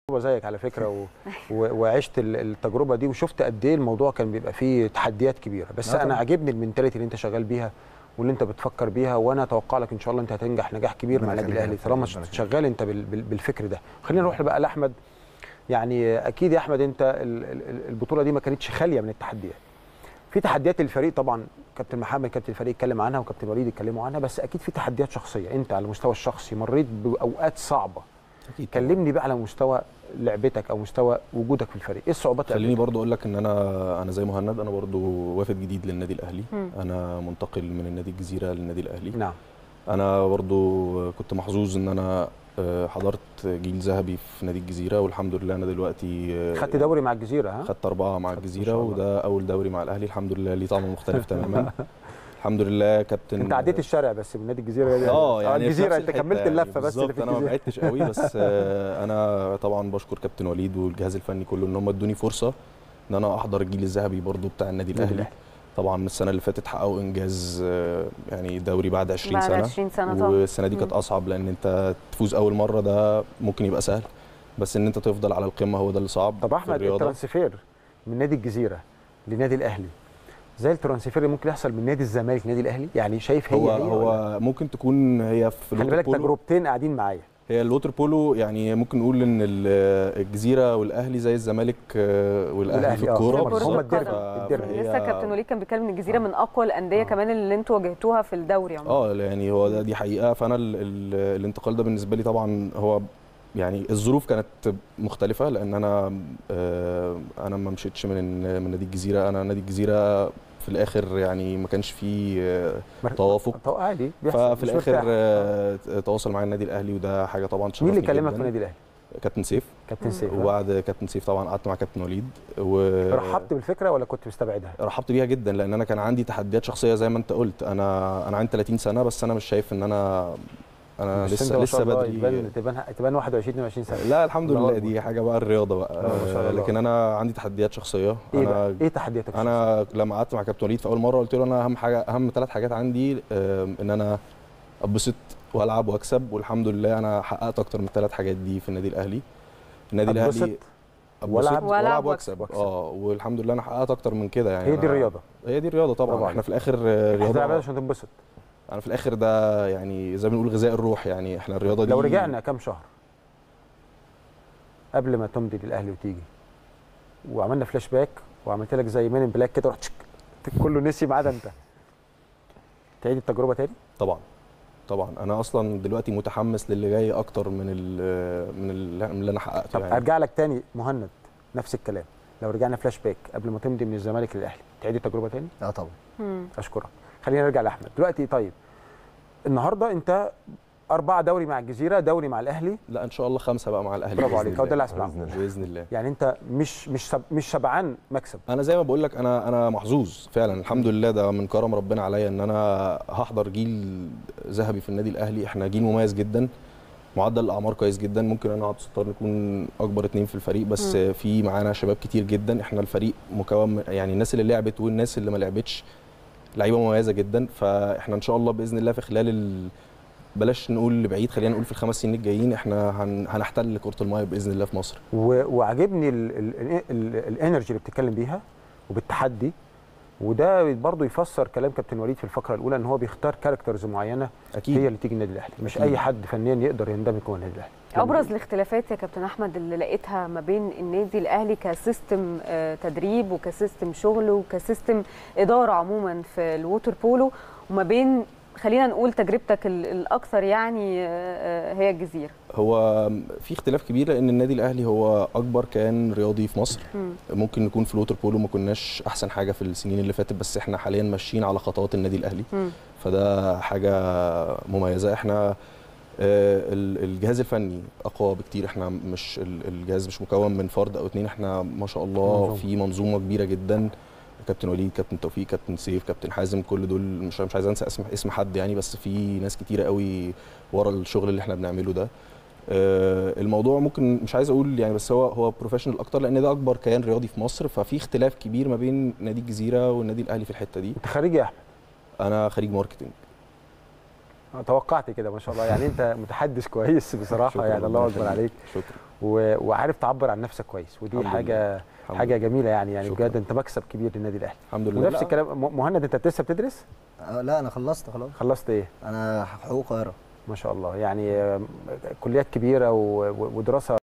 زيك على فكره و... و... وعشت ال- التجربه دي وشفت قد ايه الموضوع كان بيبقى فيه تحديات كبيره بس آه انا طبعاً. عاجبني المنتاليتي اللي انت شغال بيها واللي انت بتفكر بيها وانا اتوقع لك ان شاء الله انت هتنجح نجاح كبير مع ربنا النادي يخليك الاهلي يا طالما ربنا يخليك. شغال انت بال... بال... بالفكر ده خلينا نروح بقى لاحمد يعني اكيد يا احمد انت ال- ال- ال- البطوله دي ما كانتش خاليه من التحديات في تحديات الفريق طبعا كابتن محمد كابتن الفريق اتكلم عنها وكابتن وليد اتكلموا عنها بس اكيد في تحديات شخصيه انت على المستوى الشخصي مريت باوقات صعبه اكيد كلمني بقى على مستوى لعبتك او مستوى وجودك في الفريق ايه الصعوبات اللي خليني برضو اقول لك ان انا انا زي مهند انا برضو وافد جديد للنادي الاهلي مم. انا منتقل من النادي الجزيره للنادي الاهلي نعم انا برضو كنت محظوظ ان انا آه، حضرت جيل ذهبي في نادي الجزيره والحمد لله انا دلوقتي آه، خدت دوري مع الجزيره ها خدت اربعه مع خدت ما الجزيره شاء الله. وده اول دوري مع الاهلي الحمد لله ليه طعم مختلف تماما الحمد لله كابتن انت عديت الشارع بس من نادي الجزيره اه يعني في الجزيره نفس انت الحتة كملت يعني اللفه بس اللي بالظبط في انا ما الجزيره بعدتش قوي بس آه، انا طبعا بشكر كابتن وليد والجهاز الفني كله ان هم ادوني فرصه ان انا احضر الجيل الذهبي برضو بتاع النادي النادي الاهلي الأهلي. طبعا السنه اللي فاتت حققوا انجاز آه، يعني دوري بعد 20 بعد سنه 20 سنه طبعا والسنه دي كانت مم. اصعب لان انت تفوز اول مره ده ممكن يبقى سهل بس ان انت تفضل على القمه هو ده اللي صعب طب في احمد الرياضة. الترانسفير من نادي الجزيره لنادي الاهلي زي الترانسفير اللي ممكن يحصل من نادي الزمالك لنادي الاهلي يعني شايف هي هو هي ولا؟ هو ممكن تكون هي في خلي الووتر بالك بولو تجربتين قاعدين معايا هي الووتر بولو يعني ممكن نقول ان ال- الجزيره والاهلي زي الزمالك آه، والاهلي في والأهلي، آه. الكوره كرة هم القدم. الديربي ف- الديربي فهي- لسه كابتن وليد كان بيتكلم ان الجزيره من اقوى الانديه آه. كمان اللي انتوا واجهتوها في الدوري عموما اه يعني هو ده دي حقيقه فانا ال ال الانتقال ده بالنسبه لي طبعا هو يعني الظروف كانت مختلفه لان انا آه انا ما مشيتش من من نادي الجزيره انا نادي الجزيره في الاخر يعني ما كانش فيه آه، مر- توافق طب عادي بيحصل، ففي مش الاخر مرتاح. آه تواصل مع النادي الاهلي وده حاجه طبعا مين تشرفني اللي كلمك جداً. في النادي الاهلي كابتن سيف كابتن سيف ها؟ وبعد كابتن سيف طبعا قعدت مع كابتن وليد و رحبت بالفكره ولا كنت مستبعدها رحبت بيها جدا لان انا كان عندي تحديات شخصيه زي ما انت قلت انا انا عندي 30 سنه بس انا مش شايف ان انا انا بس أنت لسه ما شاء لسه الله بدري تبان تبان تبان 21 22 سنه لا الحمد الله لله أكبر. دي حاجه بقى الرياضه بقى لا، ما شاء آه، الله. لكن انا عندي تحديات شخصيه ايه بقى؟ انا ايه تحدياتك انا لما قعدت مع كابتن وليد في اول مره قلت له انا اهم حاجه اهم ثلاث حاجات عندي آم، ان انا اتبسط والعب واكسب والحمد لله انا حققت اكتر من الثلاث حاجات دي في النادي الاهلي النادي أتبسط الاهلي والعب- والعب والعب واكسب واكسب. اه والحمد لله انا حققت اكتر من كده يعني هي دي أنا- الرياضه هي دي الرياضه برافو طبعا عليك. احنا في الاخر آه، هتلعب رياضه عشان تنبسط انا في الاخر ده يعني زي ما بنقول غذاء الروح يعني احنا الرياضه دي لو رجعنا كام شهر قبل ما تمضي للاهلي وتيجي وعملنا فلاش باك وعملت لك زي مان إن بلاك كده رحت شك- كله نسي ما عدا انت تعيد التجربه تاني طبعا طبعا انا اصلا دلوقتي متحمس للي جاي اكتر من ال من ال- من اللي انا حققته طب يعني ارجع لك تاني مهند نفس الكلام لو رجعنا فلاش باك قبل ما تمضي من الزمالك للاهلي تعيد التجربه تاني اه طبعا مم. اشكرك خلينا نرجع لاحمد دلوقتي طيب النهارده انت أربعة دوري مع الجزيرة دوري مع الأهلي لا ان شاء الله خمسه بقى مع الاهلي برافو بإذن عليك هو ده اللي الله. عايز أسمعه. بإذن الله. باذن الله يعني أنت مش مش سب مش شبعان مكسب انا زي ما بقول لك انا انا محظوظ فعلا الحمد لله ده من كرم ربنا عليا ان انا هحضر جيل ذهبي في النادي الاهلي احنا جيل مميز جدا معدل الاعمار كويس جدا ممكن انا وعبد الستار نكون اكبر اتنين في الفريق بس مم. في معانا شباب كتير جدا احنا الفريق مكون من- يعني الناس اللي لعبت والناس اللي ما لعبتش لعيبه مميزه جدا فاحنا ان شاء الله باذن الله في خلال ال... بلاش نقول لبعيد خلينا نقول في الخمس سنين الجايين احنا هن... هنحتل كره المايه باذن الله في مصر و- وعاجبني ال- ال- ال- ال- الانرجي اللي بتتكلم بيها وبالتحدي وده برضه يفسر كلام كابتن وليد في الفقره الاولى ان هو بيختار كاركترز معينه اكيد هي اللي تيجي النادي الاهلي مش أكيد. اي حد فنيا يقدر يندمج جوه النادي الاهلي ابرز الاختلافات يا كابتن احمد اللي لقيتها ما بين النادي الاهلي كسيستم آه، تدريب وكسيستم شغل وكسيستم اداره عموما في الووتر بولو وما بين خلينا نقول تجربتك ال- الاكثر يعني آه، آه، هي الجزيره هو في اختلاف كبير لان النادي الاهلي هو اكبر كيان رياضي في مصر مم. ممكن نكون في الووتر بولو ما كناش احسن حاجه في السنين اللي فاتت بس احنا حاليا ماشيين على خطوات النادي الاهلي مم. فده حاجه مميزه احنا آه، ال- الجهاز الفني اقوى بكتير احنا مش ال- الجهاز مش مكون من فرد او اتنين احنا ما شاء الله منظومة. في منظومه كبيره جدا كابتن وليد كابتن توفيق كابتن سيف كابتن حازم كل دول مش مش عايز انسى اسم اسم حد يعني بس في ناس كتيره قوي ورا الشغل اللي احنا بنعمله ده آه، الموضوع ممكن مش عايز اقول يعني بس هو هو بروفيشنال اكتر لان ده اكبر كيان رياضي في مصر ففي اختلاف كبير ما بين نادي الجزيره والنادي الاهلي في الحته دي انت خريج يا احمد انا خريج ماركتنج آه، توقعت كده ما شاء الله يعني انت متحدث كويس بصراحه شكراً، يعني الله ربنا اكبر يخليك. عليك شكرا و... وعارف تعبر عن نفسك كويس ودي الحمد حاجه الحمد حاجه لله. جميله يعني يعني شكراً. بجد انت مكسب كبير للنادي الاهلي الحمد لله ونفس لا. الكلام م- مهند انت لسه بتدرس آه، لا انا خلصت خلاص خلصت ايه انا حقوق القاهره ما شاء الله يعني آه، كليات كبيره و... و- ودراسه